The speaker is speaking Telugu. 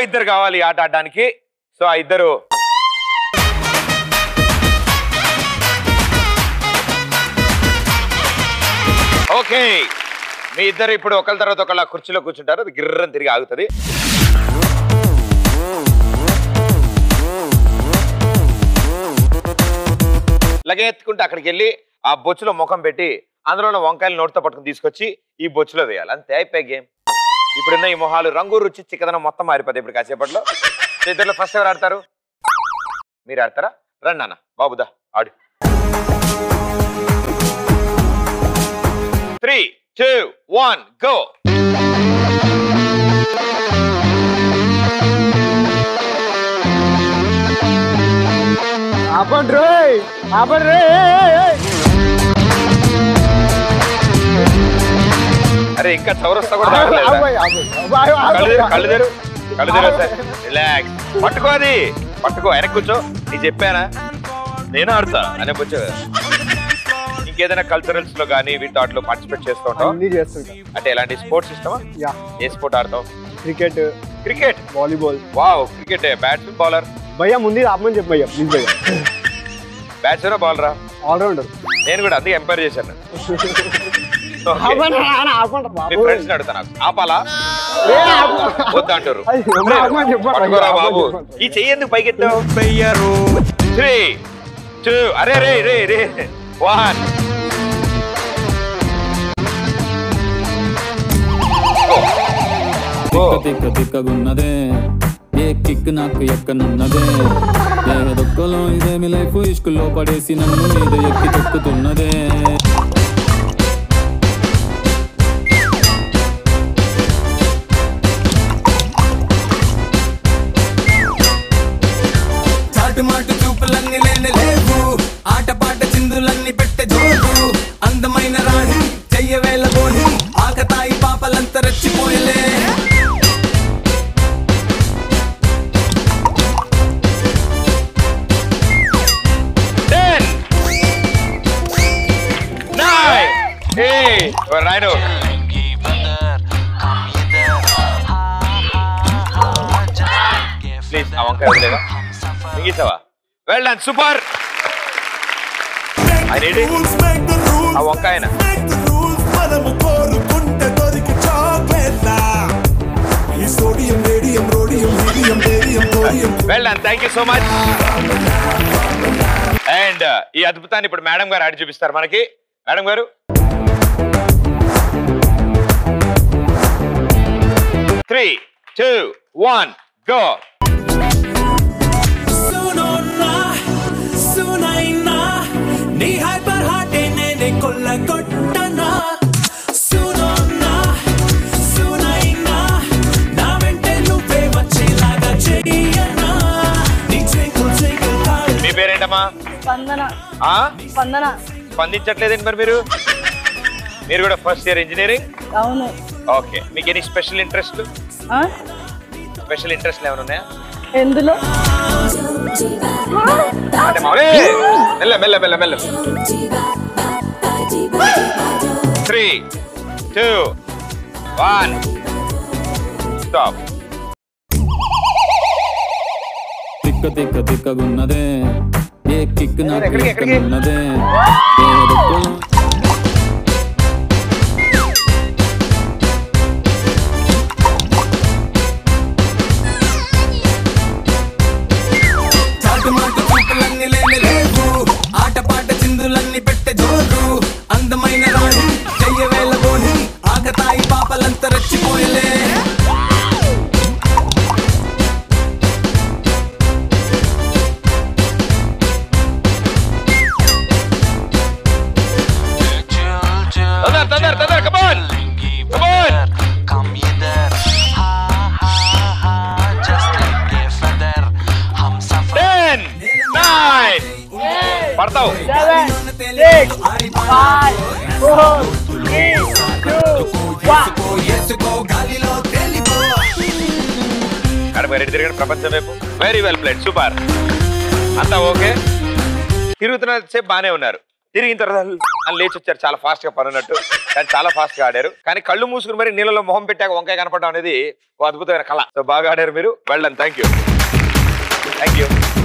ఇద్దరు కావాలి ఈ ఆట ఆడడానికి సో ఆ ఇద్దరు ఓకే మీ ఇద్దరు ఇప్పుడు ఒకళ్ళ తర్వాత ఒకళ్ళ కుర్చీలో కూర్చుంటారు అది గిర్రని తిరిగి ఆగుతుంది లగెత్తుకుంటే అక్కడికి వెళ్ళి ఆ బొచ్చులో ముఖం పెట్టి అందులో ఉన్న వంకాయలు నోటితో పట్టుకుని తీసుకొచ్చి ఈ బొచ్చులో వేయాలి అంతే అయిపోయి గేమ్ ఇప్పుడున్న ఈ మొహాలు రంగు రుచి చిక్కదనం మొత్తం మారిపోతాయి ఇప్పుడు కాసేపట్లో సో ఇద్దరులో ఫస్ట్ ఎవరు ఆడతారు మీరు ఆడతారా రండి నాన్న బాబుదా ఆడు త్రీ టూ వన్ గో ఆపండి రోయ్ ఆపండి రే అరే ఇంకా చౌరస్తా కూడా తాగలేదా? కళ్ళు తెరు, కళ్ళు తెరు కళ్ళు తెరు సార్ రిలాక్స్ పట్టుకో అది పట్టుకో వెనక్కి కూర్చో నీకు చెప్పానా నేను ఆడతా అనే కూర్చో ఇంకేదైనా కల్చరల్స్ లో కానీ వీటి వాటిలో పార్టిసిపేట్ చేస్తూ ఉంటావు అన్ని చేస్తుంటా అంటే ఎలాంటి స్పోర్ట్స్ ఇష్టమా యా ఏ స్పోర్ట్ ఆడతావు cricket cricket volleyball wow cricket bats bowler భయ్యా ముందు ఆపమని చెప్పు భయ్యా ప్లీజ్ భయ్యా బ్యాట్సరా బౌలరా ఆల్రౌండర్ నేను కూడా అందుకే ఎంపైర్ చేశాను Okay. ఆపండి నాన్న, ఆపండి మీ బాబు ఫ్రెండ్స్ అడుగుతా నాకు ఆపాలా ఏ, ఆపు. వద్దంటారు అయ్యో, ఆపమని చెప్పు, పట్టుకోరా ఆపమని బాబు చెప్పు. ఈ చెయ్యి ఎందుకు పైకెత్తావు త్రీ టూ అరే రే రే రే వన్ తిక్క తిక్క తిక్కగున్నదే ఏ కిక్ నాకు ఎక్కనున్నదే ఏ దొక్కలో ఇదేమి లైఫ్ ఇష్కుల్లో పడేసి నన్ను మీద ఎక్కి తొక్కుతున్నదే చాటు మాటు చూపులన్నీ లేని లేవు ఆట పాట చిందులన్నీ పెట్టే జోడు అందమైన రాణి చెయ్యవేల బోని ఆకతాయి పాపలంత రెచ్చిపోయలే టెన్ నైన్ ఎయిట్ రాయడు ప్లీజ్ ఆ వంకాయ వదిలేవా మిగితావా వెల్ డన్ సూపర్ ఆయన ఏంటి ఆ వంకాయన మనము కోరుకుంటే దొరికి చాక్లెట్లా ఈ sodium radium rhodium helium barium curium well done thank you so much and ఈ అద్భుతాన్ని ఇప్పుడు మేడం గారు ఆడి చూపిస్తారు మనకి మేడం గారు త్రీ టూ వన్ గో సునోన్నా సునైనా నీ హైపర్ హార్టే నేనే కొల్లగొట్టనా సునోన్నా సునైనా నా వెంటే నువ్వే వచ్చేలాగా చెయ్యనా నీ ట్వింకిల్ ట్వింకిల్ కాల్ మీ పేరేంటమ్మా స్పందన ఆ? స్పందన స్పందించట్లేదండి మరి మీరు మీరు కూడా ఫస్ట్ ఇయర్ ఇంజనీరింగ్ అవును ఓకే మీకు ఎనీ స్పెషల్ ఇంట్రెస్ట్ ఆ? స్పెషల్ ఇంట్రెస్ట్ ఏమైనా ఉన్నాయా ఎందులో అంటే మా- ఏయ్! మెల్ల మెల్ల మెల్ల మెల్ల త్రీ టూ వన్ స్టాప్ తిక్క తిక్క తిక్కగున్నదే ఏ కిక్ నాకు ఎక్కడికి, ఎక్కడికి? ఎక్కనున్నదే ఏ దొక్కలో చాటు మాటు చూపులన్నీ లేని లేవు ఆట పాట చిందులన్నీ పెట్టే జోరు అందమైన రాణి చెయ్యవేల బోని ఆకతాయి పాపలంత రెచ్చిపోయలే తొందర తొందర తొందర కమాన్ కమాన్ టెన్ నైన్ పడతావు seven six five four three two one ఎసుకో గాలిలో తేలిపో కడప రెడ్డి తిరిగిన ప్రపంచం వైపు వెరీ వెల్ ప్లేడ్ సూపర్ అంతా ఓకే తిరుగుతున్న సేపు బాగానే ఉన్నారు తిరిగిన తర్వాత అని లేచి వచ్చారు చాలా ఫాస్ట్ గా పనున్నట్టు కానీ చాలా ఫాస్ట్ గా ఆడారు కానీ కళ్ళు మూసుకుని మరి నీళ్ళలో మొహం పెట్టాక వంకాయ కనపడడం అనేది ఒక అద్భుతమైన కళ సో బాగా ఆడారు మీరు వెళ్ళండి థ్యాంక్ యూ థ్యాంక్ యూ